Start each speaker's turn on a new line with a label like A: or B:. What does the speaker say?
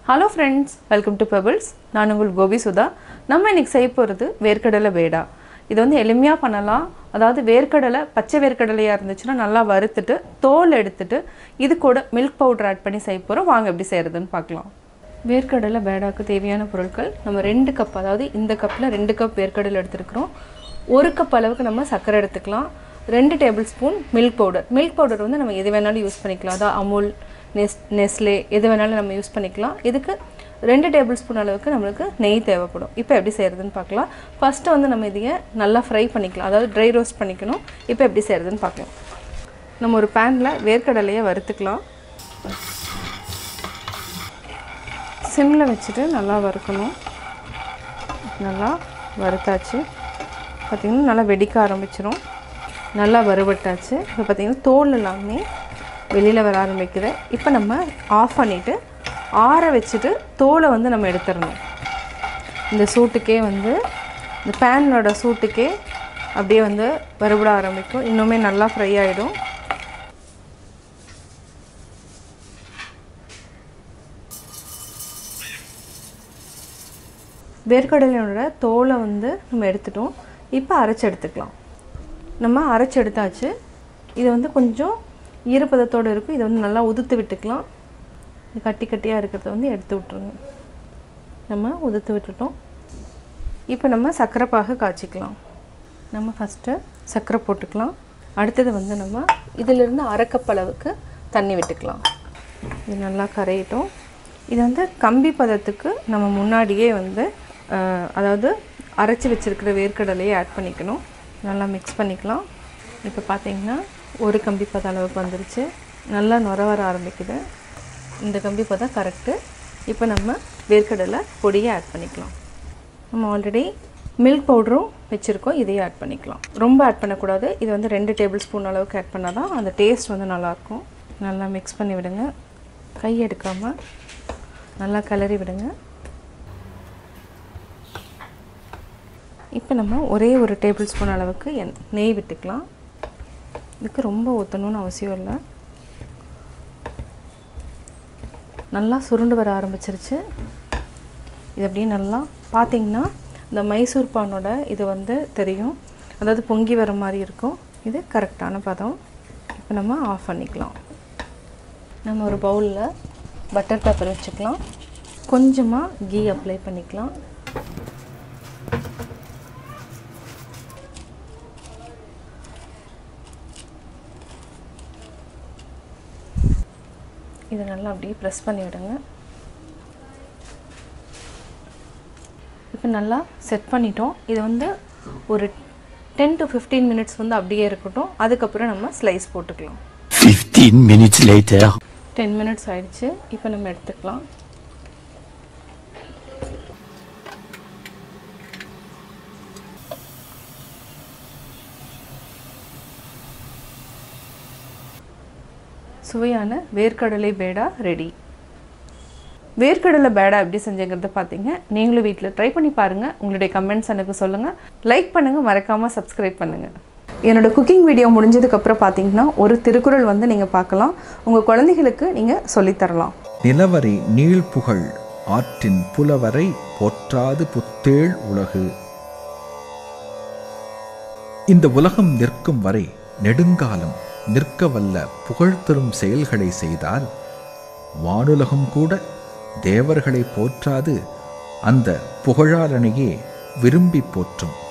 A: Hello friends welcome to Pebbles நான் உங்கள் கோபி சுதா நம்ம இன்னைக்கு செய்ய போகிறது வேர்க்கடலை பேடா இது வந்து எளிமையாக பண்ணலாம் அதாவது வேர்க்கடலை பச்சை வேர்க்கடலையாக இருந்துச்சுன்னா நல்லா வறுத்துட்டு தோல் எடுத்துட்டு இது கூட மில்க் பவுடர் ஆட் பண்ணி செய்ய போகிறோம் வாங்க எப்படி செய்கிறதுன்னு பார்க்கலாம் வேர்க்கடலை பேடாக்கு தேவையான பொருட்கள் நம்ம ரெண்டு கப் அதாவது இந்த கப்பில் ரெண்டு கப் வேர்க்கடலை எடுத்துருக்குறோம் ஒரு கப் அளவுக்கு நம்ம சர்க்கரை எடுத்துக்கலாம் ரெண்டு tablespoon milk powder milk powder வந்து நம்ம எது வேணாலும் யூஸ் பண்ணிக்கலாம் அதாவது அமுல் நெஸ் நெஸ்லே எது வேணாலும் நம்ம யூஸ் பண்ணிக்கலாம் இதுக்கு ரெண்டு டேபிள் ஸ்பூன் அளவுக்கு நம்மளுக்கு நெய் தேவைப்படும் இப்போ எப்படி செய்கிறதுன்னு பார்க்கலாம் ஃபஸ்ட்டு வந்து நம்ம இதையை நல்லா ஃப்ரை பண்ணிக்கலாம் அதாவது ட்ரை ரோஸ்ட் பண்ணிக்கணும் இப்போ எப்படி செய்கிறதுன்னு பார்க்கலாம் நம்ம ஒரு பேனில் வேர்க்கடலையை வறுத்துக்கலாம் சிம்மில் வச்சுட்டு நல்லா வறுக்கணும் நல்லா வறுத்தாச்சு பார்த்திங்கன்னா நல்லா வெடிக்க ஆரம்பிச்சிரும் நல்லா வறுபட்டாச்சு இப்போ பார்த்திங்கன்னா தோல் எல்லாமே வெளியில் வர ஆரம்பிக்குது இப்போ நம்ம ஆஃப் பண்ணிவிட்டு ஆற வச்சுட்டு தோலை வந்து நம்ம எடுத்துடணும் இந்த சூட்டுக்கே வந்து இந்த பேனோட சூட்டுக்கே அப்படியே வந்து வறுபட ஆரம்பிக்கும் இன்னுமே நல்லா ஃப்ரை ஆகிடும் வேர்க்கடலையோட தோலை வந்து நம்ம எடுத்துட்டோம் இப்போ அரைச்சி எடுத்துக்கலாம் நம்ம அரைச்சி எடுத்தாச்சு இது வந்து கொஞ்சம் ஈரப்பதத்தோடு இருக்கும் இதை வந்து நல்லா உதுத்து விட்டுக்கலாம் இது கட்டி கட்டியாக இருக்கிறத வந்து எடுத்து விட்ருங்க நம்ம உதுத்து விட்டுட்டோம் இப்போ நம்ம சர்க்கரை பாகு காய்ச்சிக்கலாம் நம்ம ஃபஸ்ட்டு சர்க்கரை போட்டுக்கலாம் அடுத்தது வந்து நம்ம இதிலிருந்து அரைக்கப் அளவுக்கு தண்ணி விட்டுக்கலாம் இது நல்லா கரையிட்டோம் இது வந்து கம்பி பதத்துக்கு நம்ம முன்னாடியே வந்து அஹ், அதாவது அரைச்சி வச்சுருக்கிற வேர்க்கடலையை ஆட் பண்ணிக்கணும் நல்லா மிக்ஸ் பண்ணிக்கலாம் இப்போ பார்த்தீங்கன்னா ஒரு கம்பி பதம் அளவுக்கு வந்துருச்சு நல்லா நுர வர ஆரம்பிக்குது இந்த கம்பி பதம் கரெக்டு இப்போ நம்ம வேர்க்கடலை பொடியை ஆட் பண்ணிக்கலாம் நம்ம ஆல்ரெடி மில்க் பவுடரும் வச்சுருக்கோம் இதையும் ஆட் பண்ணிக்கலாம் ரொம்ப ஆட் பண்ணக்கூடாது இது வந்து ரெண்டு டேபிள் ஸ்பூன் அளவுக்கு ஆட் பண்ணால் தான் அந்த டேஸ்ட் வந்து நல்லாயிருக்கும் நல்லா மிக்ஸ் பண்ணி விடுங்க கை எடுக்காமல் நல்லா கிளறி விடுங்க இப்போ நம்ம ஒரே ஒரு டேபிள் ஸ்பூன் அளவுக்கு எண் நெய் விட்டுக்கலாம் இதுக்கு ரொம்ப ஊற்றணும்னு அவசியம் இல்லை நல்லா சுருண்டு வர ஆரம்பிச்சிருச்சு இது அப்படியே நல்லா பார்த்தீங்கன்னா இந்த மைசூர் பானோட இது வந்து தெரியும் அதாவது பொங்கி வர மாதிரி இருக்கும் இது கரெக்டான பதம் இப்போ நம்ம ஆஃப் பண்ணிக்கலாம் நம்ம ஒரு பவுலில் பட்டர் பேப்பர் வச்சுக்கலாம் கொஞ்சமாக கீ அப்ளை பண்ணிக்கலாம் இதை நல்லா அப்படியே ப்ரெஸ் பண்ணி விடுங்க இப்போ நல்லா செட் பண்ணிட்டோம் இது வந்து ஒரு டென் டு ஃபிஃப்டீன் மினிட்ஸ் வந்து அப்படியே இருக்கட்டும் அதுக்கப்புறம் நம்ம ஸ்லைஸ் போட்டுக்கலாம்
B: 15 minutes later.
A: டென் மினிட்ஸ் ஆயிடுச்சு இப்போ நம்ம எடுத்துக்கலாம் சுவையான வேர்க்கடலை பேடா ரெடி வேர்க்கடலை பேடா எப்படி செஞ்சேங்கிறத பார்த்தீங்க நீங்களும் வீட்டில் ட்ரை பண்ணி பாருங்கள் உங்களுடைய கமெண்ட்ஸ் எனக்கு சொல்லுங்கள் லைக் பண்ணுங்கள் மறக்காமல் சப்ஸ்கிரைப் பண்ணுங்கள் என்னோட குக்கிங் வீடியோ முடிஞ்சதுக்கப்புறம் பார்த்தீங்கன்னா ஒரு திருக்குறள் வந்து நீங்கள் பார்க்கலாம் உங்கள் குழந்தைகளுக்கு நீங்கள் சொல்லித்தரலாம்
C: நிலவரை நீழ்புகழ் ஆற்றின் புலவரை போற்றாது புத்தேள் உலகு இந்த உலகம் நிற்கும் வரை நெடுங்காலம் நிற்க வல்ல புகழ் தரும் செயல்களை செய்தால் வானுலகம் கூட தேவர்களை போற்றாது அந்த புகழாளனையே விரும்பி போற்றும்